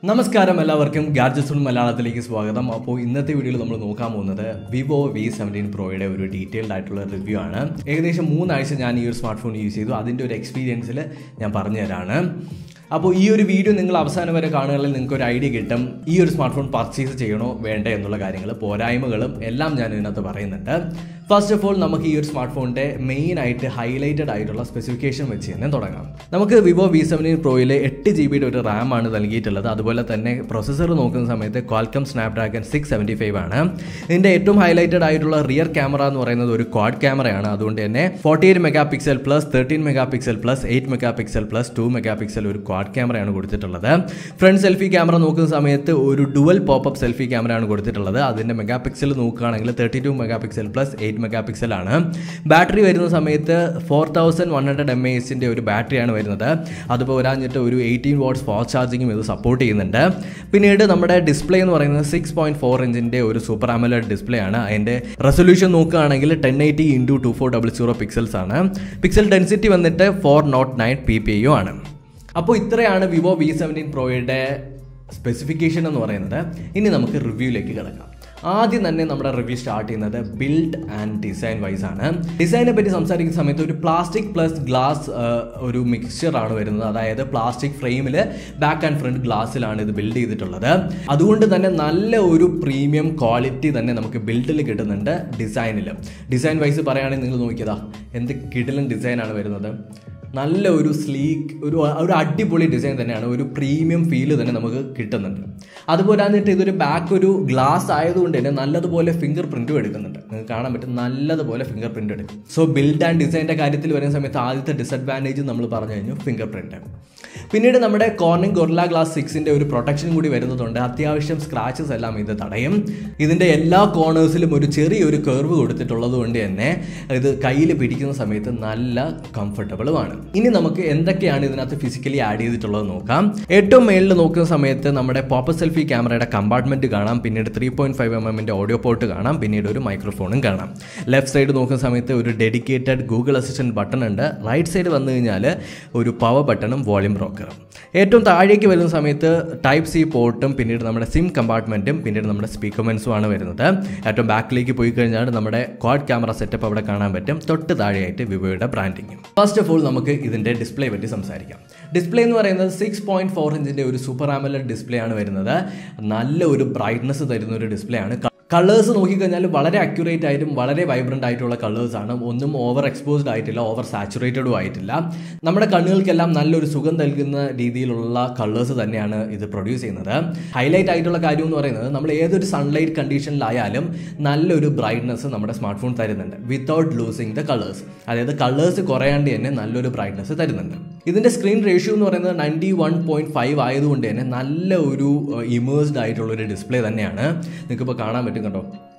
നമസ്കാരം എല്ലാവർക്കും ഗാഡ്ജറ്റ്സുൺ മലയാളത്തിലേക്ക് സ്വാഗതം അപ്പോൾ ഇന്നത്തെ വീഡിയോയിൽ നമ്മൾ നോക്കാൻ പോകുന്നത് വിവോ വി സെവൻറ്റീൻ പ്രോയുടെ ഒരു ഡീറ്റെയിൽഡ് ആയിട്ടുള്ള റിവ്യൂ ആണ് ഏകദേശം മൂന്നാഴ്ച ഞാൻ ഈ ഒരു സ്മാർട്ട് ഫോൺ യൂസ് ചെയ്തു അതിൻ്റെ ഒരു എക്സ്പീരിയൻസിൽ ഞാൻ പറഞ്ഞു തരാണ് അപ്പോൾ ഈ ഒരു വീഡിയോ നിങ്ങൾ അവസാനം വരെ കാണുകയാണെങ്കിൽ നിങ്ങൾക്ക് ഒരു ഐഡിയ കിട്ടും ഈ ഒരു സ്മാർട്ട് ഫോൺ പർച്ചേസ് ചെയ്യണോ വേണ്ടേ എന്നുള്ള കാര്യങ്ങൾ പോരായ്മകളും എല്ലാം ഞാൻ ഇതിനകത്ത് പറയുന്നുണ്ട് ഫസ്റ്റ് ഓഫ് ഓൾ നമുക്ക് ഈ ഒരു സ്മാർട്ട് ഫോണിൻ്റെ മെയിൻ ആയിട്ട് ഹൈലൈറ്റഡ് ആയിട്ടുള്ള സ്പെസിഫിക്കേഷൻ വെച്ച് തന്നെ തുടങ്ങാം നമുക്ക് വിവോ വി സെവൻറ്റീൻ പ്രോയിൽ എട്ട് ജി ബിയുടെ ഒരു റാം ആണ് നൽകിയിട്ടുള്ളത് അതുപോലെ തന്നെ പ്രൊസസ്സർ നോക്കുന്ന സമയത്ത് Qualcomm Snapdragon six seventy five ആണ് ഇതിൻ്റെ ഏറ്റവും ഹൈലൈറ്റഡ് ആയിട്ടുള്ള റിയർ ക്യാമറ എന്ന് പറയുന്നത് ഒരു ക്വാഡ് ക്യാമറയാണ് അതുകൊണ്ട് തന്നെ forty eight megapixel plus thirteen megapixel plus eight megapixel plus two megapixel ഒരു ക്വാഡ് ക്യാമറയാണ് കൊടുത്തിട്ടുള്ളത് ഫ്രണ്ട് സെൽഫി ക്യാമറ നോക്കുന്ന സമയത്ത് ഒരു ഡുവൽ പോപ്പപ്പ് സെൽഫി ക്യാമറയാണ് കൊടുത്തിട്ടുള്ളത് അതിൻ്റെ മെഗാ പിക്സൽ നോക്കുകയാണെങ്കിൽ thirty two megapixel plus eight megapixel ആണ് ബാറ്ററി വരുന്ന സമയത്ത് four thousand one hundred M എച്ചിൻ്റെ ഒരു ബാറ്ററിയാണ് വരുന്നത് അതുപോലെ വരാഞ്ഞിട്ട് ഒരു എയ്റ്റീൻ വാട്ട്സ് ഫാസ്റ്റ് ചാർജിങ്ങും ഇത് സപ്പോർട്ട് ചെയ്യുന്നുണ്ട് പിന്നീട് നമ്മുടെ ഡിസ്പ്ലേ എന്ന് പറയുന്നത് സിക്സ് പോയിന്റ് ഫോർ ഇഞ്ചിൻ്റെ ഒരു സൂപ്പർ ആമലഡ് ഡിസ്പ്ലേ ആണ് അതിൻ്റെ റെസൊല്യൂഷൻ നോക്കുകയാണെങ്കിൽ ten eighty into two four double zero pixels ആണ് പിക്സൽ ഡെൻസിറ്റി വന്നിട്ട് four nought nine P P U ആണ് അപ്പോൾ ഇത്രയാണ് വിവോ വി സെവൻറ്റീൻ പ്രോയുടെ സ്പെസിഫിക്കേഷൻ എന്ന് പറയുന്നത് ഇനി നമുക്ക് റിവ്യൂയിലേക്ക് കിടക്കാം ആദ്യം തന്നെ നമ്മുടെ റിവ്യൂ സ്റ്റാർട്ട് ചെയ്യുന്നത് ബിൽഡ് ആൻഡ് ഡിസൈൻ വൈസ് ആണ് ഡിസൈനെ പറ്റി സംസാരിക്കുന്ന സമയത്ത് ഒരു പ്ലാസ്റ്റിക് പ്ലസ് ഗ്ലാസ് ഒരു മിക്സ്ചർ ആണ് വരുന്നത് അതായത് പ്ലാസ്റ്റിക് ഫ്രെയിമിൽ ബാക്ക് ആൻഡ് ഫ്രണ്ട് ഗ്ലാസ്സിലാണ് ഇത് ബിൽഡ് ചെയ്തിട്ടുള്ളത് അതുകൊണ്ട് തന്നെ നല്ല ഒരു പ്രീമിയം ക്വാളിറ്റി തന്നെ നമുക്ക് ബിൽഡിൽ കിട്ടുന്നുണ്ട് ഡിസൈനിൽ ഡിസൈൻ വൈസ് പറയുകയാണെങ്കിൽ നിങ്ങൾ നോക്കിയതാ എന്ത് കിടിലൻ ഡിസൈനാണ് വരുന്നത് നല്ല ഒരു സ്ലീക്ക് ഒരു ഒരു അടിപൊളി ഡിസൈൻ തന്നെയാണ് ഒരു പ്രീമിയം ഫീല് തന്നെ നമുക്ക് കിട്ടുന്നുണ്ട് അതുപോലെ എന്നിട്ട് ഇതൊരു ബാക്ക് ഒരു ഗ്ലാസ് ആയതുകൊണ്ട് തന്നെ നല്ലതുപോലെ ഫിംഗർ പ്രിന്റും എടുക്കുന്നുണ്ട് നിങ്ങൾക്ക് കാണാൻ പറ്റും നല്ലതുപോലെ ഫിംഗർ പ്രിന്റ് എടുക്കും സോ ബിൽഡ് ആൻഡ് ഡിസൈൻ്റെ കാര്യത്തിൽ വരുന്ന സമയത്ത് ആദ്യത്തെ ഡിസഡ്വാൻറ്റേജ് നമ്മൾ പറഞ്ഞു കഴിഞ്ഞു ഫിംഗർ പ്രിന്റ് പിന്നീട് നമ്മുടെ കോർണിംഗ് ഗൊറില്ല ഗ്ലാസ് സിക്സിൻ്റെ ഒരു പ്രൊട്ടക്ഷൻ കൂടി വരുന്നതുകൊണ്ട് അത്യാവശ്യം സ്ക്രാച്ചസ് എല്ലാം ഇത് തടയും ഇതിൻ്റെ എല്ലാ കോർണേഴ്സിലും ഒരു ചെറിയൊരു കർവ് കൊടുത്തിട്ടുള്ളത് കൊണ്ട് തന്നെ ഇത് കയ്യിൽ പിടിക്കുന്ന സമയത്ത് നല്ല കംഫർട്ടബിളുമാണ് ഇനി നമുക്ക് എന്തൊക്കെയാണ് ഇതിനകത്ത് ഫിസിക്കലി ആഡ് ചെയ്തിട്ടുള്ളത് നോക്കാം ഏറ്റവും മേളിൽ നോക്കുന്ന സമയത്ത് നമ്മുടെ പോപ്പർ സെൽഫി ക്യാമറയുടെ കമ്പാർട്ട്മെന്റ് കാണാം പിന്നീട് ത്രീ പോയിന്റ് ഫൈവ് എം എമ്മിൻ്റെ ഓഡിയോ പോർട്ട് കാണാം പിന്നീട് ഒരു മൈക്രോഫോണും കാണാം ലെഫ്റ്റ് സൈഡ് നോക്കുന്ന സമയത്ത് ഒരു ഡെഡിക്കേറ്റഡ് ഗൂഗിൾ അസിസ്റ്റന്റ് ബട്ടൺ ഉണ്ട് റൈറ്റ് സൈഡ് വന്നു കഴിഞ്ഞാൽ ഒരു പവർ ബട്ടണും വോളിയം ബ്രോക്കറും ഏറ്റവും താഴേക്ക് വരുന്ന സമയത്ത് ടൈപ്പ് സി പോർട്ടും പിന്നീട് നമ്മുടെ സിം കമ്പാർട്ട്മെന്റും പിന്നീട് നമ്മുടെ സ്പീക്കർമെൻസും ആണ് വരുന്നത് ഏറ്റവും ബാക്കിലേക്ക് പോയി കഴിഞ്ഞാൽ നമ്മുടെ ക്വാഡ് ക്യാമറ സെറ്റപ്പ് അവിടെ കാണാൻ പറ്റും തൊട്ട് താഴെയായിട്ട് വിവോയുടെ ബ്രാൻഡിങ്ങും ഫസ്റ്റ് ഓഫ് ഓൾ നമുക്ക് ഇതിൻ്റെ ഡിസ്പ്ലേ പറ്റി സംസാരിക്കാം ഡിസ്പ്ലേ എന്ന് പറയുന്നത് സിക്സ് പോയിന്റ് ഫോർ ഇഞ്ചിൻ്റെ ഒരു സൂപ്പർ ആമലഡ് ഡിസ്പ്ലേ ആണ് വരുന്നത് നല്ല ഒരു ബ്രൈറ്റ്നസ് തരുന്ന ഒരു ഡിസ്പ്ലേ ആണ് കളേഴ്സ് നോക്കിക്കഴിഞ്ഞാൽ വളരെ അക്യുറേറ്റ് ആയിട്ടും വളരെ വൈബ്രൻ്റ് ആയിട്ടുള്ള കളേഴ്സ് ആണ് ഒന്നും ഓവർ എക്സ്പോസ്ഡ് ആയിട്ടില്ല ഓവർ സാച്ചുറേറ്റഡും ആയിട്ടില്ല നമ്മുടെ കണ്ണുകൾക്കെല്ലാം നല്ലൊരു സുഖം നൽകുന്ന രീതിയിലുള്ള കളേഴ്സ് തന്നെയാണ് ഇത് പ്രൊഡ്യൂസ് ചെയ്യുന്നത് ഹൈലൈറ്റ് ആയിട്ടുള്ള കാര്യം എന്ന് പറയുന്നത് നമ്മൾ ഏതൊരു സൺലൈറ്റ് കണ്ടീഷനിലായാലും നല്ലൊരു ബ്രൈറ്റ്നസ് നമ്മുടെ സ്മാർട്ട് ഫോൺ തരുന്നുണ്ട് വിത്തൗട്ട് ലൂസിങ് ദ കളേഴ്സ് അതായത് കളേഴ്സ് കുറയാണ്ട് തന്നെ നല്ലൊരു ബ്രൈറ്റ്നസ് തരുന്നുണ്ട് ഇതിൻ്റെ സ്ക്രീൻ റേഷ്യോ എന്ന് പറയുന്നത് നയൻറ്റി വൺ പോയിന്റ് ഫൈവ് ആയതുകൊണ്ട് തന്നെ നല്ല ഒരു ഇമേഴ്സ്ഡ് ആയിട്ടുള്ള ഒരു ഡിസ്പ്ലേ തന്നെയാണ് നിങ്ങൾക്കിപ്പോൾ കാണാൻ പറ്റും കേട്ടോ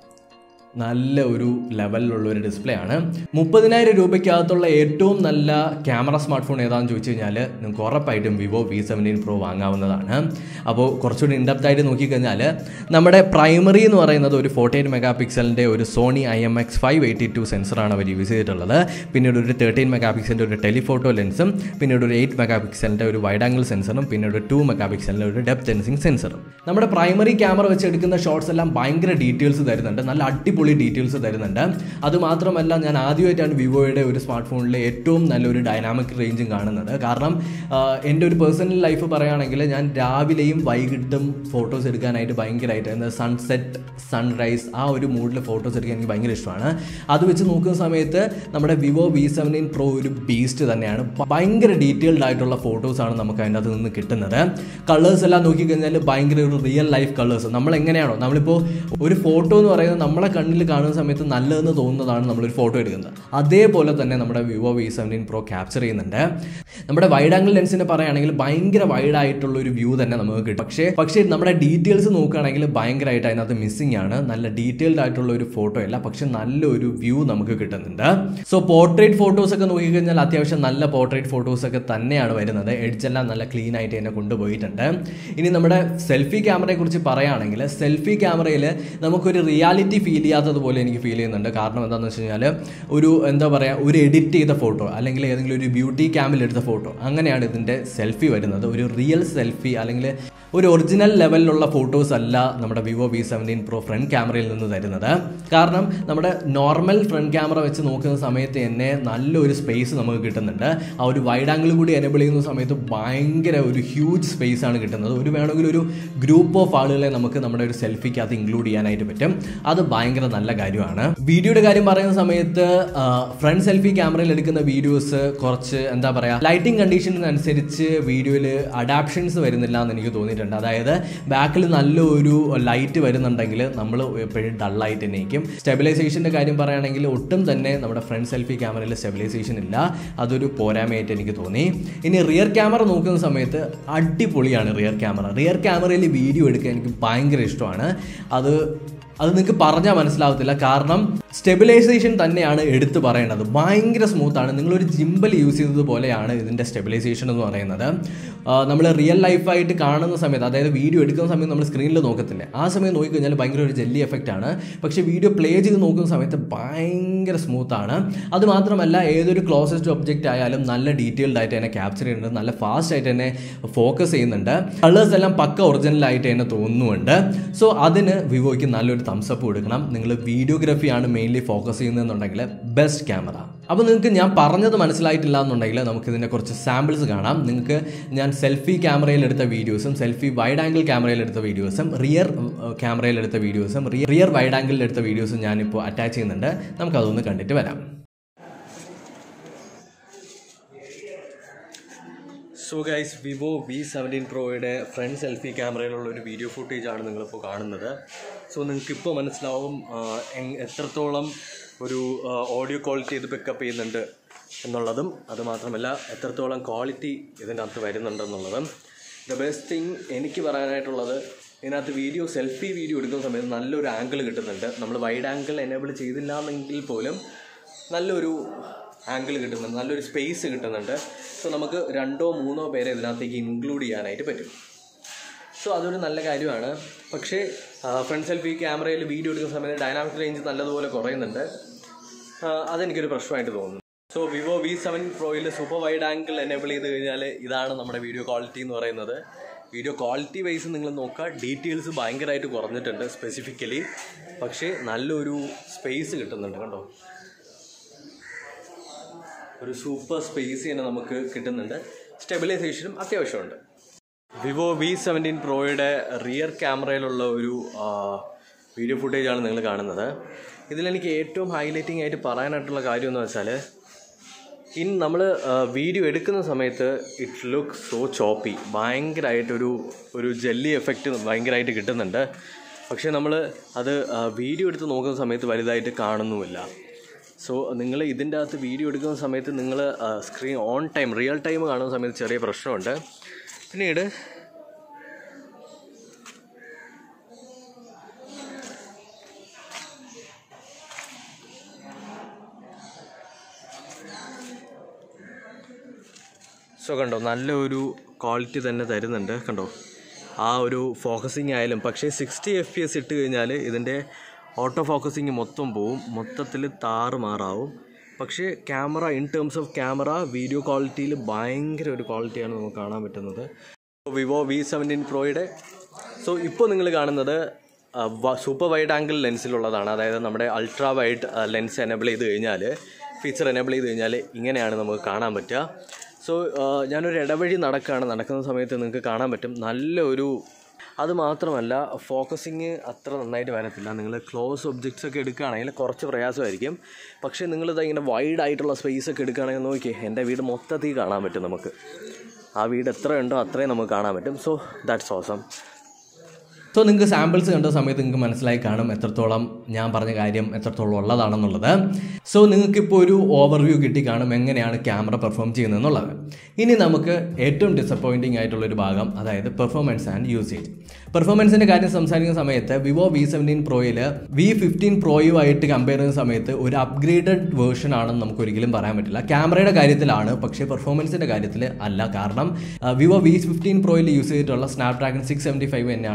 നല്ല ഒരു ലെവലിലുള്ള ഒരു ഡിസ്പ്ലേ ആണ് മുപ്പതിനായിരം രൂപയ്ക്കകത്തുള്ള ഏറ്റവും നല്ല ക്യാമറ സ്മാർട്ട് ഫോൺ ഏതാണെന്ന് ചോദിച്ചു കഴിഞ്ഞാൽ നിങ്ങൾക്ക് ഉറപ്പായിട്ടും വിവോ വി സെവൻറ്റീൻ പ്രോ വാങ്ങാവുന്നതാണ് അപ്പോൾ കുറച്ചുകൂടി ഇൻഡപ്റ്റ് ആയിട്ട് നോക്കിക്കഴിഞ്ഞാൽ നമ്മുടെ പ്രൈമറി എന്ന് പറയുന്നത് ഒരു ഫോർട്ടി എയ്റ്റ് മെഗാ പിക്സലിൻ്റെ ഒരു Sony I M X five eighty two സെൻസറാണ് അവർ യൂസ് ചെയ്തിട്ടുള്ളത് പിന്നീട് ഒരു തേർട്ടീൻ മെഗാ പിക്സലിൻ്റെ ഒരു ടെലിഫോട്ടോ ലെൻസും പിന്നീട് ഒരു എയ്റ്റ് മെഗാ പിക്സലിൻ്റെ ഒരു വൈഡ് ആംഗിൾ സെൻസറും പിന്നീട് ഒരു ടു മെഗാ പിക്സലിൻ്റെ ഒരു ഡെപ്ത് സെൻസിങ് സെൻസറും നമ്മുടെ പ്രൈമറി ക്യാമറ വെച്ച് എടുക്കുന്ന ഷോട്ട്സ് എല്ലാം ഭയങ്കര ഡീറ്റെയിൽസ് തരുന്നുണ്ട് നല്ല അടിപൊളി അടിപൊളി ഡീറ്റെയിൽസ് തരുന്നുണ്ട് അതുമാത്രമല്ല ഞാൻ ആദ്യമായിട്ടാണ് വിവോയുടെ ഒരു സ്മാർട്ട് ഫോണിലെ ഏറ്റവും നല്ലൊരു ഡൈനാമിക് റേഞ്ചും കാണുന്നത് കാരണം എൻ്റെ ഒരു പേഴ്സണൽ ലൈഫ് പറയുകയാണെങ്കിൽ ഞാൻ രാവിലെയും വൈകിട്ടും ഫോട്ടോസ് എടുക്കാനായിട്ട് ഭയങ്കരമായിട്ട് എന്താ സൺസെറ്റ് സൺറൈസ് ആ ഒരു മൂഡിൽ ഫോട്ടോസ് എടുക്കാൻ എനിക്ക് ഭയങ്കര ഇഷ്ടമാണ് അത് വെച്ച് നോക്കുന്ന സമയത്ത് നമ്മുടെ വിവോ വി സെവൻറ്റീൻ പ്രോ ഒരു ബീസ്റ്റ് തന്നെയാണ് ഭയങ്കര ഡീറ്റെയിൽഡ് ആയിട്ടുള്ള ഫോട്ടോസാണ് നമുക്ക് അതിൻ്റെ അകത്ത് നിന്ന് കിട്ടുന്നത് കളേഴ്സ് എല്ലാം നോക്കിക്കഴിഞ്ഞാൽ ഭയങ്കര ഒരു റിയൽ ലൈഫ് കളേഴ്സ് നമ്മൾ എങ്ങനെയാണോ നമ്മളിപ്പോൾ ഒരു ഫോട്ടോ എന്ന് പറയുന്നത് നമ്മളെ കണ്ണിൽ കാണുന്ന സമയത്ത് നല്ലതെന്ന് തോന്നുന്നതാണ് നമ്മളൊരു ഫോട്ടോ എടുക്കുന്നത് അതേപോലെ തന്നെ നമ്മുടെ Vivo V seventeen pro capture ചെയ്യുന്നുണ്ട് നമ്മുടെ വൈഡ് ആംഗിൾ ലെൻസിനെ പറയുകയാണെങ്കിൽ ഭയങ്കര വൈഡ് ആയിട്ടുള്ള ഒരു വ്യൂ തന്നെ നമുക്ക് കിട്ടും പക്ഷേ പക്ഷേ നമ്മുടെ ഡീറ്റെയിൽസ് നോക്കുകയാണെങ്കിൽ ഭയങ്കരമായിട്ട് അതിനകത്ത് മിസ്സിംഗ് ആണ് നല്ല ഡീറ്റെയിൽഡ് ആയിട്ടുള്ള ഒരു ഫോട്ടോ അല്ല പക്ഷെ നല്ലൊരു വ്യൂ നമുക്ക് കിട്ടുന്നുണ്ട് സോ പോർട്രേറ്റ് ഫോട്ടോസ് ഒക്കെ നോക്കിക്കഴിഞ്ഞാൽ അത്യാവശ്യം നല്ല പോർട്രേറ്റ് ഫോട്ടോസ് ഒക്കെ തന്നെയാണ് വരുന്നത് എഡ്ജ് എല്ലാം നല്ല ക്ലീൻ ആയിട്ട് തന്നെ കൊണ്ടുപോയിട്ടുണ്ട് ഇനി നമ്മുടെ സെൽഫി ക്യാമറയെ കുറിച്ച് പറയുകയാണെങ്കിൽ സെൽഫി ക്യാമറയിൽ നമുക്കൊരു റിയാലിറ്റി ഫീൽ ചെയ്യാത്തതുപോലെ എനിക്ക് ഫീൽ ചെയ്യുന്നുണ്ട് കാരണം എന്താണെന്ന് വെച്ച് കഴിഞ്ഞാൽ ഒരു എന്താ പറയുക ഒരു എഡിറ്റ് ചെയ്ത ഫോട്ടോ അല്ലെങ്കിൽ ഏതെങ്കിലും ഒരു ബ്യൂട്ടി ക്യാമിൽ എടുത്ത ഫോട്ടോ അങ്ങനെയാണ് ഇതിൻ്റെ സെൽഫി വരുന്നത് ഒരു റിയൽ സെൽഫി അല്ലെങ്കിൽ ഒരു ഒറിജിനൽ ലെവലിലുള്ള ഫോട്ടോസ് അല്ല നമ്മുടെ Vivo V seventeen pro front ക്യാമറയിൽ നിന്ന് തരുന്നത് കാരണം നമ്മുടെ നോർമൽ ഫ്രണ്ട് ക്യാമറ വെച്ച് നോക്കുന്ന സമയത്ത് തന്നെ നല്ലൊരു സ്പേസ് നമുക്ക് കിട്ടുന്നുണ്ട് ആ ഒരു വൈഡ് ആംഗിൾ കൂടി എനേബിൾ ചെയ്യുന്ന സമയത്ത് ഭയങ്കര ഒരു ഹ്യൂജ് സ്പേസ് ആണ് കിട്ടുന്നത് ഒരു വേണമെങ്കിൽ ഒരു ഗ്രൂപ്പ് ഓഫ് ആളുകളെ നമുക്ക് നമ്മുടെ ഒരു സെൽഫിക്കകത്ത് ഇൻക്ലൂഡ് ചെയ്യാനായിട്ട് പറ്റും അത് ഭയങ്കര നല്ല കാര്യമാണ് വീഡിയോയുടെ കാര്യം പറയുന്ന സമയത്ത് ഫ്രണ്ട് സെൽഫി ക്യാമറയിൽ എടുക്കുന്ന വീഡിയോസ് കുറച്ച് എന്താ പറയുക ലൈറ്റിംഗ് കണ്ടീഷൻസനുസരിച്ച് വീഡിയോയിൽ അഡാപ്ഷൻസ് വരുന്നില്ല എന്ന് എനിക്ക് തോന്നിയിട്ടുണ്ട് അതായത് ബാക്കിൽ നല്ലൊരു ലൈറ്റ് വരുന്നുണ്ടെങ്കിൽ നമ്മൾ എപ്പോഴും ഡള്ളായിട്ട് തന്നെ ഇരിക്കും സ്റ്റെബിലൈസേഷൻ്റെ കാര്യം പറയുകയാണെങ്കിൽ ഒട്ടും തന്നെ നമ്മുടെ ഫ്രണ്ട് സെൽഫി ക്യാമറയിൽ സ്റ്റെബിലൈസേഷൻ ഇല്ല അതൊരു പോരായ്മയായിട്ട് എനിക്ക് തോന്നി ഇനി റിയർ ക്യാമറ നോക്കുന്ന സമയത്ത് അടിപൊളിയാണ് റിയർ ക്യാമറ റിയർ ക്യാമറയിൽ വീഡിയോ എടുക്കാൻ എനിക്ക് ഭയങ്കര ഇഷ്ടമാണ് അത് അത് നിങ്ങൾക്ക് പറഞ്ഞാൽ മനസ്സിലാവത്തില്ല കാരണം സ്റ്റെബിലൈസേഷൻ തന്നെയാണ് എടുത്തു പറയേണ്ടത് ഭയങ്കര സ്മൂത്താണ് നിങ്ങളൊരു ജിമ്പൽ യൂസ് ചെയ്തത് പോലെയാണ് ഇതിൻ്റെ സ്റ്റെബിലൈസേഷൻ എന്ന് പറയുന്നത് നമ്മൾ റിയൽ ലൈഫായിട്ട് കാണുന്ന സമയത്ത് അതായത് വീഡിയോ എടുക്കുന്ന സമയത്ത് നമ്മൾ സ്ക്രീനിൽ നോക്കത്തില്ല ആ സമയം നോക്കിക്കഴിഞ്ഞാൽ ഭയങ്കര ഒരു ജെല്ലി എഫക്റ്റ് ആണ് പക്ഷേ വീഡിയോ പ്ലേ ചെയ്ത് നോക്കുന്ന സമയത്ത് ഭയങ്കര സ്മൂത്താണ് അത് മാത്രമല്ല ഏതൊരു ക്ലോസസ്റ്റ് ഒബ്ജക്റ്റ് ആയാലും നല്ല ഡീറ്റെയിൽഡ് ആയിട്ട് തന്നെ ക്യാപ്ചർ ചെയ്യുന്നുണ്ട് നല്ല ഫാസ്റ്റ് ആയിട്ട് തന്നെ ഫോക്കസ് ചെയ്യുന്നുണ്ട് കളേഴ്സ് എല്ലാം പക്ക ഒറിജിനൽ ആയിട്ട് തന്നെ തോന്നുന്നുണ്ട് സോ അതിന് വിവോയ്ക്ക് നല്ലൊരു തംസപ്പ് കൊടുക്കണം നിങ്ങൾ വീഡിയോഗ്രാഫിയാണ് മെയിൻലി ഫോക്കസ് ചെയ്യുന്നതെന്നുണ്ടെങ്കിൽ ബെസ്റ്റ് ക്യാമറ അപ്പോൾ നിങ്ങൾക്ക് ഞാൻ പറഞ്ഞത് മനസ്സിലായിട്ടില്ല എന്നുണ്ടെങ്കിൽ നമുക്ക് ഇതിൻ്റെ കുറച്ച് സാമ്പിൾസ് കാണാം നിങ്ങൾക്ക് ഞാൻ സെൽഫി ക്യാമറയിൽ എടുത്ത വീഡിയോസും സെൽഫി വൈഡ് ആംഗിൾ ക്യാമറയിൽ എടുത്ത വീഡിയോസും റിയർ ക്യാമറയിൽ എടുത്ത വീഡിയോസും റിയർ വൈഡ് ആംഗിളിൽ എടുത്ത വീഡിയോസും ഞാനിപ്പോൾ അറ്റാച്ച് ചെയ്യുന്നുണ്ട് നമുക്കതൊന്ന് കണ്ടിട്ട് വരാം so guys Vivo V seventeen പ്രോയുടെ ഫ്രണ്ട് സെൽഫി ക്യാമറയിലുള്ള ഒരു വീഡിയോ ഫുട്ടേജ് ആണ് നിങ്ങളിപ്പോൾ കാണുന്നത് സോ നിങ്ങൾക്ക് ഇപ്പോൾ മനസ്സിലാവും ആ, എങ്- എത്രത്തോളം ഒരു ഓഡിയോ ക്വാളിറ്റി ഇത് പിക്കപ്പ് ചെയ്യുന്നുണ്ട് എന്നുള്ളതും അത് മാത്രമല്ല എത്രത്തോളം ക്വാളിറ്റി ഇതിൻ്റെ അകത്ത് വരുന്നുണ്ടെന്നുള്ളതും ദ ബെസ്റ്റ് തിങ് എനിക്ക് പറയാനായിട്ടുള്ളത് ഇതിനകത്ത് വീഡിയോ സെൽഫി വീഡിയോ എടുക്കുന്ന സമയത്ത് നല്ലൊരു ആംഗിൾ കിട്ടുന്നുണ്ട് നമ്മൾ വൈഡ് ആംഗിൾ എനേബിൾ ചെയ്തില്ല എന്നെങ്കിൽ പോലും നല്ലൊരു ആംഗിൾ കിട്ടുന്നുണ്ട് നല്ലൊരു സ്പേസ് കിട്ടുന്നുണ്ട് സോ നമുക്ക് രണ്ടോ മൂന്നോ പേരെ ഇതിനകത്തേക്ക് ഇൻക്ലൂഡ് ചെയ്യാനായിട്ട് പറ്റും സോ അതൊരു നല്ല കാര്യമാണ് പക്ഷേ ഫ്രണ്ട് സെൽഫി ക്യാമറയിൽ വീഡിയോ എടുക്കുന്ന സമയത്ത് ഡൈനാമിക് റേഞ്ച് നല്ലതുപോലെ കുറയുന്നുണ്ട് ആ, അതെനിക്കൊരു പ്രശ്നമായിട്ട് തോന്നുന്നു സോ വിവോ വി സെവൻ പ്രോയിൽ സൂപ്പർ വൈഡ് ആംഗിൾ എനേബിൾ ചെയ്ത് കഴിഞ്ഞാൽ ഇതാണ് നമ്മുടെ വീഡിയോ ക്വാളിറ്റി എന്ന് പറയുന്നത് വീഡിയോ ക്വാളിറ്റി വൈസ് നിങ്ങൾ നോക്കുക ഡീറ്റെയിൽസ് ഭയങ്കരമായിട്ട് കുറഞ്ഞിട്ടുണ്ട് സ്പെസിഫിക്കലി പക്ഷേ നല്ലൊരു സ്പേസ് കിട്ടുന്നുണ്ട് കണ്ടോ ഒരു സൂപ്പർ സ്പേസ് തന്നെ നമുക്ക് കിട്ടുന്നുണ്ട് സ്റ്റെബിലൈസേഷനും അത്യാവശ്യമുണ്ട് വിവോ വി സെവൻറ്റീൻ പ്രോയുടെ റിയർ ക്യാമറയിലുള്ള ഒരു വീഡിയോ ഫുട്ടേജാണ് നിങ്ങൾ കാണുന്നത് ഇതിലെനിക്ക് ഏറ്റവും ഹൈലൈറ്റിംഗ് ആയിട്ട് പറയാനായിട്ടുള്ള കാര്യം എന്ന് വെച്ചാൽ ഇൻ നമ്മൾ വീഡിയോ എടുക്കുന്ന സമയത്ത് ഇറ്റ് ലുക്ക് സോ ചോപ്പി ഭയങ്കരമായിട്ടൊരു ഒരു ജെല്ലി എഫക്റ്റ് ഭയങ്കരമായിട്ട് കിട്ടുന്നുണ്ട് പക്ഷേ നമ്മൾ അത് വീഡിയോ എടുത്ത് നോക്കുന്ന സമയത്ത് വലുതായിട്ട് കാണുന്നുമില്ല സോ നിങ്ങൾ ഇതിൻ്റെ അകത്ത് വീഡിയോ എടുക്കുന്ന സമയത്ത് നിങ്ങൾ screen on time real time കാണുന്ന സമയത്ത് ചെറിയ പ്രശ്നമുണ്ട് പിന്നീട് സോ കണ്ടോ നല്ലൊരു ക്വാളിറ്റി തന്നെ തരുന്നുണ്ട് കണ്ടോ ആ ഒരു ഫോക്കസിങ് ആയാലും പക്ഷേ സിക്സ്റ്റി എഫ് പി എസ് ഇട്ട് കഴിഞ്ഞാൽ ഇതിൻ്റെ ഓട്ടോ ഫോക്കസിങ് മൊത്തം പോവും മൊത്തത്തിൽ താറുമാറാവും പക്ഷേ camera in terms of camera video ക്വാളിറ്റിയിൽ ഭയങ്കര ഒരു ക്വാളിറ്റിയാണ് നമുക്ക് കാണാൻ പറ്റുന്നത് വിവോ വി സെവൻറ്റീൻ പ്രോയുടെ സോ ഇപ്പോൾ നിങ്ങൾ കാണുന്നത് സൂപ്പർ വൈഡ് ആംഗിൾ ലെൻസിലുള്ളതാണ് അതായത് നമ്മുടെ അൾട്രാ വൈഡ് ലെൻസ് എനേബിൾ ചെയ്ത് കഴിഞ്ഞാൽ ഫീച്ചർ എനേബിൾ ചെയ്ത് കഴിഞ്ഞാൽ ഇങ്ങനെയാണ് നമുക്ക് കാണാൻ പറ്റുക സോ ഞാനൊരു ഇടവഴി നടക്കുകയാണ് നടക്കുന്ന സമയത്ത് നിങ്ങൾക്ക് കാണാൻ പറ്റും നല്ലൊരു അത് മാത്രമല്ല ഫോക്കസിങ് അത്ര നന്നായിട്ട് വരത്തില്ല നിങ്ങൾ ക്ലോസ് ഒബ്ജക്ട്സ് ഒക്കെ എടുക്കുകയാണെങ്കിൽ കുറച്ച് പ്രയാസമായിരിക്കും പക്ഷേ നിങ്ങളിത് ഇങ്ങനെ വൈഡ് ആയിട്ടുള്ള സ്പേസ് ഒക്കെ എടുക്കുകയാണെങ്കിൽ നോക്കിയേ എൻ്റെ വീട് മൊത്തത്തിൽ കാണാൻ പറ്റും നമുക്ക് ആ വീട് എത്ര ഉണ്ടോ അത്രയും നമുക്ക് കാണാൻ പറ്റും സോ ദാറ്റ്സ് ഓസം സോ നിങ്ങൾക്ക് സാമ്പിൾസ് കണ്ട സമയത്ത് നിങ്ങൾക്ക് മനസ്സിലായി കാണും എത്രത്തോളം ഞാൻ പറഞ്ഞ കാര്യം എത്രത്തോളം ഉള്ളതാണെന്നുള്ളത് സോ നിങ്ങൾക്കിപ്പോൾ ഒരു ഓവർവ്യൂ കിട്ടി കാണും എങ്ങനെയാണ് ക്യാമറ പെർഫോം ചെയ്യുന്നതെന്നുള്ളത് ഇനി നമുക്ക് ഏറ്റവും ഡിസപ്പോയിൻറ്റിംഗ് ആയിട്ടുള്ളൊരു ഭാഗം അതായത് പെർഫോമൻസ് ആൻഡ് യൂസേജ് പെർഫോമൻസിൻ്റെ കാര്യം സംസാരിക്കുന്ന സമയത്ത് വിവോ വി സെവൻറ്റീൻ പ്രോയിൽ വി ഫിഫ്റ്റീൻ പ്രോയുമായിട്ട് കമ്പയർ ചെയ്യുന്ന സമയത്ത് ഒരു അപ്ഗ്രേഡഡ് വേർഷൻ ആണെന്ന് നമുക്ക് ഒരിക്കലും പറയാൻ പറ്റില്ല ക്യാമറയുടെ കാര്യത്തിലാണ് പക്ഷേ പെർഫോമൻസിൻ്റെ കാര്യത്തിൽ അല്ല കാരണം വിവോ വി ഫിഫ്റ്റീൻ പ്രോയിൽ യൂസ് ചെയ്തിട്ടുള്ള സ്നാപ്ഡ്രാഗൺ സിക്സ് സെവൻറ്റി ഫൈവ് തന്നെയാണ് ഇതിൻ്റെ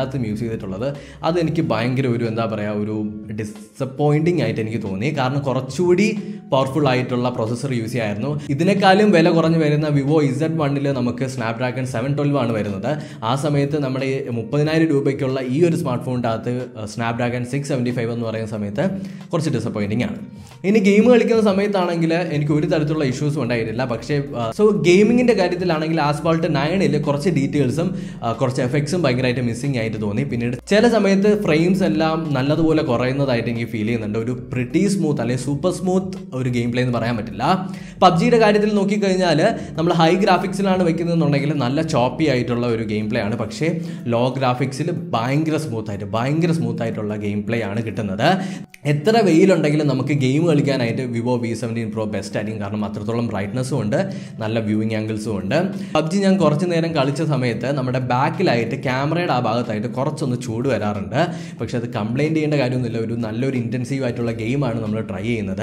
എല്ലാത്തിനും യൂസ് ചെയ്തിട്ടുള്ളത് അതെനിക്ക് ഭയങ്കര ഒരു എന്താ പറയുക ഒരു ഡിസപ്പോയിൻറ്റിംഗ് ആയിട്ട് എനിക്ക് തോന്നി കാരണം കുറച്ചുകൂടി പവർഫുൾ ആയിട്ടുള്ള പ്രൊസസ്സർ യൂസ് ചെയ്യായിരുന്നു ഇതിനേക്കാളും വില കുറഞ്ഞ് വരുന്ന വിവോ ഇസഡ് വണ്ണിൽ നമുക്ക് സ്നാപ്ഡ്രാഗൺ സെവൻ ട്വൽവ് ആണ് വരുന്നത് ആ സമയത്ത് നമ്മുടെ ഈ മുപ്പതിനായിരം രൂപയ്ക്കുള്ള ഈ ഒരു സ്മാർട്ട് ഫോണിൻ്റെ അകത്ത് സ്നാപ്ഡ്രാഗൺ സിക്സ് സെവൻറ്റി ഫൈവ് എന്ന് പറയുന്ന സമയത്ത് കുറച്ച് ഡിസപ്പോയിൻറ്റിംഗ് ആണ് ഇനി ഗെയിം കളിക്കുന്ന സമയത്താണെങ്കിൽ എനിക്ക് ഒരു തരത്തിലുള്ള ഇഷ്യൂസും ഉണ്ടായിട്ടില്ല പക്ഷേ സോ ഗെയിമിങ്ങിൻ്റെ കാര്യത്തിലാണെങ്കിൽ ആസ്പാൾട്ട് നയനിൽ കുറച്ച് ഡീറ്റെയിൽസും കുറച്ച് എഫക്ട്സും ഭയങ്കരമായിട്ട് മിസ്സിംഗ് ആയിട്ട് തോന്നി പിന്നീട് ചില സമയത്ത് ഫ്രെയിംസ് എല്ലാം നല്ലതുപോലെ കുറയുന്നതായിട്ട് എനിക്ക് ഫീൽ ചെയ്യുന്നുണ്ട് ഒരു പ്രിറ്റി സ്മൂത്ത് അല്ലെങ്കിൽ സൂപ്പർ സ്മൂത്ത് ഒരു ഗെയിം പ്ലേ എന്ന് പറയാൻ പറ്റില്ല പബ്ജിയുടെ കാര്യത്തിൽ നോക്കിക്കഴിഞ്ഞാൽ നമ്മൾ ഹൈ ഗ്രാഫിക്സിലാണ് വെക്കുന്നതെന്നുണ്ടെങ്കിൽ നല്ല ചോപ്പി ആയിട്ടുള്ള ഒരു ഗെയിം പ്ലേ ആണ് പക്ഷേ ലോ ഗ്രാഫിക്സിൽ ഭയങ്കര സ്മൂത്ത് ആയിട്ട് ഭയങ്കര സ്മൂത്ത് ആയിട്ടുള്ള ഗെയിം പ്ലേ ആണ് കിട്ടുന്നത് എത്ര വെയിലുണ്ടെങ്കിലും നമുക്ക് ഗെയിം കളിക്കാനായിട്ട് Vivo V seventeen pro best ആയിരിക്കും കാരണം അത്രത്തോളം ബ്രൈറ്റ്നസ്സും ഉണ്ട് നല്ല വ്യൂയിങ് ആംഗിൾസും ഉണ്ട് പബ്ജി ഞാൻ കുറച്ച് നേരം കളിച്ച സമയത്ത് നമ്മുടെ ബാക്കിലായിട്ട് ക്യാമറയുടെ ആ ഭാഗത്തായിട്ട് കുറച്ചൊന്ന് ചൂട് വരാറുണ്ട് പക്ഷെ അത് കംപ്ലൈൻറ്റ് ചെയ്യേണ്ട കാര്യമൊന്നുമില്ല ഒരു നല്ലൊരു ഇൻറ്റൻസീവ് ആയിട്ടുള്ള ഗെയിമാണ് നമ്മൾ ട്രൈ ചെയ്യുന്നത്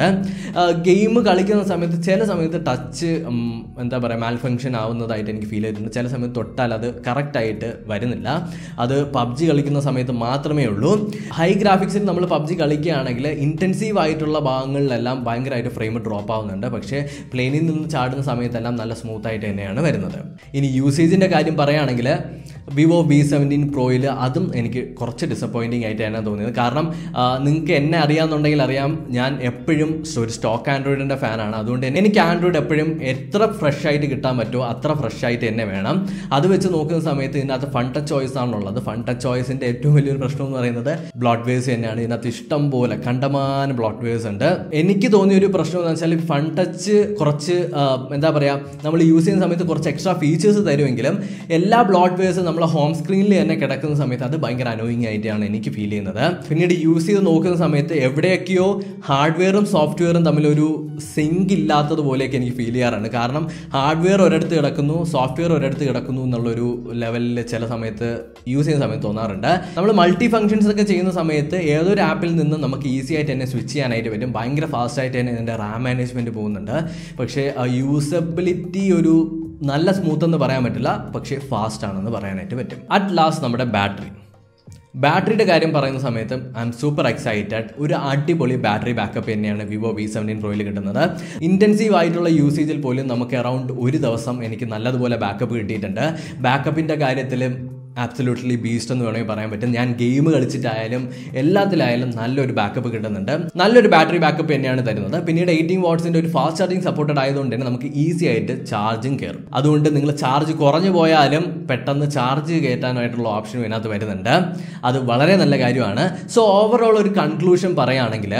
ഗെയിം കളിക്കുന്ന സമയത്ത് ചില സമയത്ത് ടച്ച് എന്താ പറയുക മാൽ ഫങ്ഷൻ ആവുന്നതായിട്ട് എനിക്ക് ഫീൽ ചെയ്തിട്ടുണ്ട് ചില സമയത്ത് തൊട്ടാൽ അത് കറക്റ്റായിട്ട് വരുന്നില്ല അത് പബ്ജി കളിക്കുന്ന സമയത്ത് മാത്രമേ ഉള്ളൂ ഹൈ ഗ്രാഫിക്സിൽ നമ്മൾ പബ്ജി കളിക്കുകയാണെങ്കിൽ ഇൻറ്റൻസീവ് ആയിട്ടുള്ള ഭാഗങ്ങളിലെല്ലാം ഭയങ്കരമായിട്ട് ഫ്രെയിം ഡ്രോപ്പ് ആവുന്നുണ്ട് പക്ഷേ പ്ലെയിനിൽ നിന്ന് ചാടുന്ന സമയത്തെല്ലാം നല്ല സ്മൂത്ത് ആയിട്ട് തന്നെയാണ് വരുന്നത് ഇനി യൂസേജിൻ്റെ കാര്യം പറയുകയാണെങ്കിൽ വിവോ ബി സെവൻറ്റീൻ പ്രോയിൽ അതും എനിക്ക് കുറച്ച് ഡിസപ്പോയിൻറ്റിംഗ് ആയിട്ടാണ് തോന്നിയത് കാരണം നിങ്ങൾക്ക് എന്നെ അറിയാമെന്നുണ്ടെങ്കിൽ അറിയാം ഞാൻ എപ്പോഴും ഒരു സ്റ്റോക്ക് ആൻഡ്രോയിഡിൻ്റെ ഫാനാണ് അതുകൊണ്ട് തന്നെ എനിക്ക് ആൻഡ്രോയിഡ് എപ്പോഴും എത്ര ഫ്രഷ് ആയിട്ട് കിട്ടാൻ പറ്റുമോ അത്ര ഫ്രഷ് ആയിട്ട് തന്നെ വേണം അത് വെച്ച് നോക്കുന്ന സമയത്ത് ഇതിനകത്ത് ഫൺ ടച്ച് ചോയ്സ് ആണുള്ളത് ഫൺ ടച്ച് ചോയ്സിൻ്റെ ഏറ്റവും വലിയൊരു പ്രശ്നം എന്ന് പറയുന്നത് ബ്ലോട്ട് വേവ്സ് തന്നെയാണ് ഇതിനകത്ത് ഇഷ്ടം പോലെ കണ്ടമാനം ബ്ലോട്ട് വേവ്സ് ഉണ്ട് എനിക്ക് തോന്നിയ ഒരു പ്രശ്നം എന്ന് വെച്ചാൽ ഫൺ ടച്ച് കുറച്ച് എന്താ പറയുക നമ്മൾ യൂസ് ചെയ്യുന്ന സമയത്ത് കുറച്ച് എക്സ്ട്രാ ഫീച്ചേഴ്സ് തരുമെങ്കിലും എല്ലാ ബ്ലോട്ട് വേവ്സ് നമ്മളെ ഹോം സ്ക്രീനിൽ തന്നെ കിടക്കുന്ന സമയത്ത് അത് ഭയങ്കര അനോയിങ് ആയിട്ടാണ് എനിക്ക് ഫീൽ ചെയ്യുന്നത് പിന്നീട് യൂസ് ചെയ്ത് നോക്കുന്ന സമയത്ത് എവിടെയൊക്കെയോ ഹാർഡ്വെയറും സോഫ്റ്റ്വെയറും തമ്മിലൊരു സിങ്ക് ഇല്ലാത്തതുപോലെയൊക്കെ എനിക്ക് ഫീൽ ചെയ്യാറുണ്ട് കാരണം ഹാർഡ്വെയർ ഒരിടത്ത് കിടക്കുന്നു സോഫ്റ്റ്വെയർ ഒരിടത്ത് കിടക്കുന്നു എന്നുള്ളൊരു ലെവലിൽ ചില സമയത്ത് യൂസ് ചെയ്യുന്ന സമയത്ത് തോന്നാറുണ്ട് നമ്മൾ മൾട്ടി ഫംഗ്ഷൻസ് ഒക്കെ ചെയ്യുന്ന സമയത്ത് ഏതൊരു ആപ്പിൽ നിന്ന് നമുക്ക് ഈസി ആയിട്ട് തന്നെ സ്വിച്ച് ചെയ്യാനായിട്ട് പറ്റും ഭയങ്കര ഫാസ്റ്റ് ആയിട്ട് തന്നെ ഇതിൻ്റെ റാം മാനേജ്മെൻറ്റ് പോകുന്നുണ്ട് പക്ഷേ യൂസബിലിറ്റി ഒരു നല്ല സ്മൂത്ത് എന്ന് പറയാൻ പറ്റില്ല പക്ഷേ ഫാസ്റ്റ് ആണെന്ന് പറയാനായിട്ട് പറ്റും അറ്റ് ലാസ്റ്റ് നമ്മുടെ ബാറ്ററി ബാറ്ററിയുടെ കാര്യം പറയുന്ന സമയത്ത് ഐ എം സൂപ്പർ എക്സൈറ്റഡ് ഒരു അടിപൊളി ബാറ്ററി ബാക്കപ്പ് തന്നെയാണ് വിവോ വി സെവൻറ്റീൻ പ്രോയിൽ കിട്ടുന്നത് ഇൻറ്റൻസീവ് ആയിട്ടുള്ള യൂസേജിൽ പോലും നമുക്ക് അറൗണ്ട് ഒരു ദിവസം എനിക്ക് നല്ലതുപോലെ ബാക്കപ്പ് കിട്ടിയിട്ടുണ്ട് ബാക്കപ്പിൻ്റെ കാര്യത്തിൽ ആബ്സല്യൂട്ട്ലി ബീസ്റ്റ് എന്ന് വേണമെങ്കിൽ പറയാൻ പറ്റും ഞാൻ ഗെയിം കളിച്ചിട്ടായാലും എല്ലാത്തിലായാലും നല്ലൊരു ബാക്കപ്പ് കിട്ടുന്നുണ്ട് നല്ലൊരു ബാറ്ററി ബാക്കപ്പ് തന്നെയാണ് തരുന്നത് പിന്നീട് എയ്റ്റീൻ വാട്ട്സിന്റെ ഒരു ഫാസ്റ്റ് ചാർജിങ് സപ്പോർട്ടഡ് ആയതുകൊണ്ട് തന്നെ നമുക്ക് ഈസി ആയിട്ട് ചാർജിങ് കയറും അതുകൊണ്ട് നിങ്ങൾ ചാർജ് കുറഞ്ഞു പോയാലും പെട്ടെന്ന് ചാർജ് കയറ്റാനായിട്ടുള്ള ഓപ്ഷനും ഇതിനകത്ത് വരുന്നുണ്ട് അത് വളരെ നല്ല കാര്യമാണ് സോ ഓവറോൾ ഒരു കൺക്ലൂഷൻ പറയുകയാണെങ്കിൽ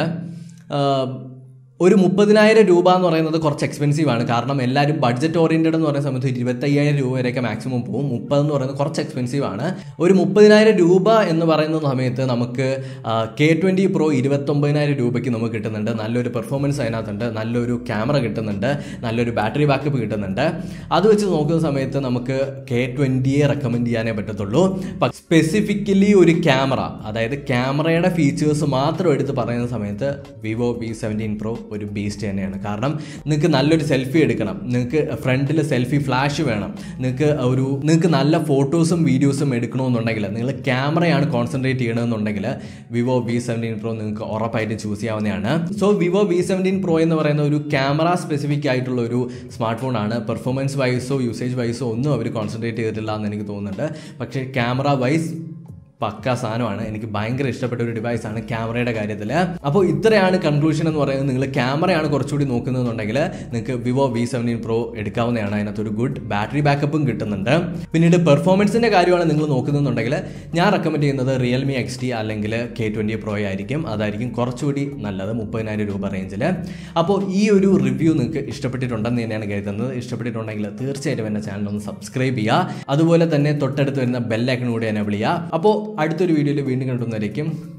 ഒരു മുപ്പതിനായിരം രൂപ എന്ന് പറയുന്നത് കുറച്ച് എക്സ്പെൻസീവ് ആണ് കാരണം എല്ലാവരും ബഡ്ജറ്റ് ഓറിയൻറ്റഡ് എന്ന് പറയുന്ന സമയത്ത് ഇരുപത്തയ്യായിരം രൂപ വരെയൊക്കെ മാക്സിമം പോകും മുപ്പത് എന്ന് പറയുന്നത് കുറച്ച് എക്സ്പെൻസീവ് ആണ് ഒരു മുപ്പതിനായിരം രൂപ എന്ന് പറയുന്ന സമയത്ത് നമുക്ക് കെ ട്വൻറ്റി പ്രോ ഇരുപത്തൊമ്പതിനായിരം രൂപയ്ക്ക് നമുക്ക് കിട്ടുന്നുണ്ട് നല്ലൊരു പെർഫോമൻസ് അതിനകത്തുണ്ട് നല്ലൊരു ക്യാമറ കിട്ടുന്നുണ്ട് നല്ലൊരു ബാറ്ററി ബാക്കപ്പ് കിട്ടുന്നുണ്ട് അത് വെച്ച് നോക്കുന്ന സമയത്ത് നമുക്ക് കെ ട്വൻറ്റിയെ റെക്കമെൻഡ് ചെയ്യാനേ പറ്റത്തുള്ളൂ സ്പെസിഫിക്കലി ഒരു ക്യാമറ അതായത് ക്യാമറയുടെ ഫീച്ചേഴ്സ് മാത്രം എടുത്ത് പറയുന്ന സമയത്ത് വിവോ വി സെവൻറ്റീൻ പ്രോ ഒരു ബീസ്റ്റ് തന്നെയാണ് കാരണം നിങ്ങൾക്ക് നല്ലൊരു സെൽഫി എടുക്കണം നിങ്ങൾക്ക് ഫ്രണ്ടിൽ സെൽഫി ഫ്ലാഷ് വേണം നിങ്ങൾക്ക് ഒരു നിങ്ങൾക്ക് നല്ല ഫോട്ടോസും വീഡിയോസും എടുക്കണമെന്നുണ്ടെങ്കിൽ നിങ്ങൾ ക്യാമറയാണ് കോൺസെൻട്രേറ്റ് ചെയ്യണമെന്നുണ്ടെങ്കിൽ വിവോ വി സെവൻറ്റീൻ പ്രോ നിങ്ങൾക്ക് ഉറപ്പായിട്ടും ചൂസ് ചെയ്യാവുന്നതാണ് so Vivo V seventeen pro എന്ന് പറയുന്ന ഒരു ക്യാമറ സ്പെസിഫിക് ആയിട്ടുള്ള ഒരു സ്മാർട്ട് ഫോണാണ് പെർഫോമൻസ് വൈസോ യൂസേജ് വൈസോ ഒന്നും അവർ കോൺസെൻട്രേറ്റ് ചെയ്തിട്ടില്ല എന്ന് എനിക്ക് തോന്നുന്നുണ്ട് പക്ഷേ ക്യാമറ വൈസ് പക്ക സാധനമാണ് എനിക്ക് ഭയങ്കര ഇഷ്ടപ്പെട്ട ഒരു ഡിവൈസാണ് ക്യാമറയുടെ കാര്യത്തിൽ അപ്പോൾ ഇത്രയാണ് കൺക്ലൂഷൻ എന്ന് പറയുന്നത് നിങ്ങൾ ക്യാമറയാണ് കുറച്ചുകൂടി നോക്കുന്നതെന്നുണ്ടെങ്കിൽ നിങ്ങൾക്ക് വിവോ വി സെവൻറ്റീൻ പ്രോ എടുക്കാവുന്നതാണ് അതിനകത്ത് ഒരു ഗുഡ് ബാറ്ററി ബാക്കപ്പും കിട്ടുന്നുണ്ട് പിന്നീട് പെർഫോമൻസിൻ്റെ കാര്യമാണ് നിങ്ങൾ നോക്കുന്നതെന്നുണ്ടെങ്കിൽ ഞാൻ റെക്കമെൻഡ് ചെയ്യുന്നത് റിയൽമി എക്സ് ടി അല്ലെങ്കിൽ കെ ട്വൻറ്റി പ്രോ ആയിരിക്കും അതായിരിക്കും കുറച്ചുകൂടി നല്ലത് മുപ്പതിനായിരം രൂപ റേഞ്ചിൽ അപ്പോൾ ഈ ഒരു റിവ്യൂ നിങ്ങൾക്ക് ഇഷ്ടപ്പെട്ടിട്ടുണ്ടെന്ന് തന്നെയാണ് കരുതുന്നത് ഇഷ്ടപ്പെട്ടിട്ടുണ്ടെങ്കിൽ തീർച്ചയായിട്ടും എൻ്റെ ചാനൽ ഒന്ന് സബ്സ്ക്രൈബ് ചെയ്യുക അതുപോലെ തന്നെ തൊട്ടടുത്ത് വരുന്ന ബെല്ലൈക്കൺ കൂടി എനേബിൾ ചെയ്യുക അപ്പോൾ അടുത്തൊരു വീഡിയോയിൽ വീണ്ടും കണ്ടുവന്നായിരിക്കും